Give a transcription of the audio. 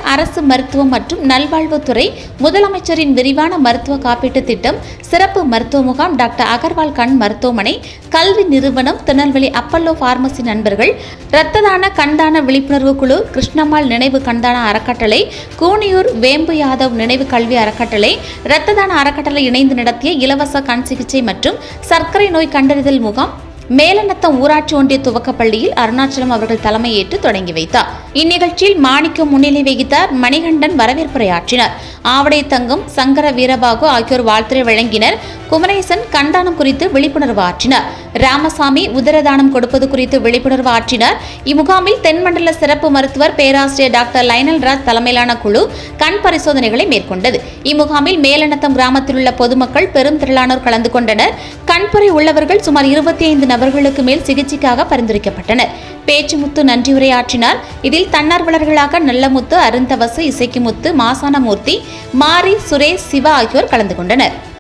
அரசு மருத்துவம் மற்றும் நல்வாழ்வுத்துறை முதலமைச்சரின் விரிவான மருத்துவ காப்பீட்டு திட்டம் சிறப்பு மருத்துவ முகாம் டாக்டர் அகர்வால் கண் மருத்துவமனை கல்வி நிறுவனம் திருநெல்வேலி அப்பல்லோ பார்மசி நண்பர்கள் இரத்த தான கண்தான விழிப்புணர்வு குழு கிருஷ்ணம்மாள் நினைவு கண்தான அறக்கட்டளை கூனியூர் வேம்பு யாதவ் நினைவு கல்வி அறக்கட்டளை இரத்த தான அறக்கட்டளை இணைந்து நடத்திய இலவச கண் சிகிச்சை மற்றும் சர்க்கரை நோய் கண்டறிதல் முகாம் மேலநத்தம் ஊராட்சி ஒன்றிய துவக்கப்பள்ளியில் அருணாச்சலம் அவர்கள் தலைமையேற்று தொடங்கி வைத்தார் இந்நிகழ்ச்சியில் மாணிக்கம் முன்னிலை வகித்தார் மணிகண்டன் வரவேற்புரையாற்றினார் ஆவடை தங்கம் சங்கர வீரபாகு ஆகியோர் வாழ்த்துரை வழங்கினர் குமரேசன் கண்தானம் குறித்து விழிப்புணர்வு ஆற்றினார் ராமசாமி உதரதானம் கொடுப்பது குறித்து விழிப்புணர்வு ஆற்றினார் இம்முகாமில் தென்மண்டல சிறப்பு மருத்துவர் பேராசிரியர் டாக்டர் லைனல் ராஜ் தலைமையிலான குழு கண் பரிசோதனைகளை மேற்கொண்டது இம்முகாமில் மேலநத்தம் கிராமத்தில் உள்ள பொதுமக்கள் பெரும் திரளானோர் கலந்து கொண்டனர் கண்புரை உள்ளவர்கள் சுமார் இருபத்தி ஐந்து நபர்களுக்கு மேல் சிகிச்சைக்காக பரிந்துரைக்கப்பட்டனர் பேச்சுமுத்து நன்றியுரையாற்றினார் இதில் தன்னார்வலர்களாக நல்லமுத்து அருந்தவசு இசைக்குமுத்து மாசானமூர்த்தி மாரி சுரேஷ் சிவா ஆகியோர் கலந்து கொண்டனர்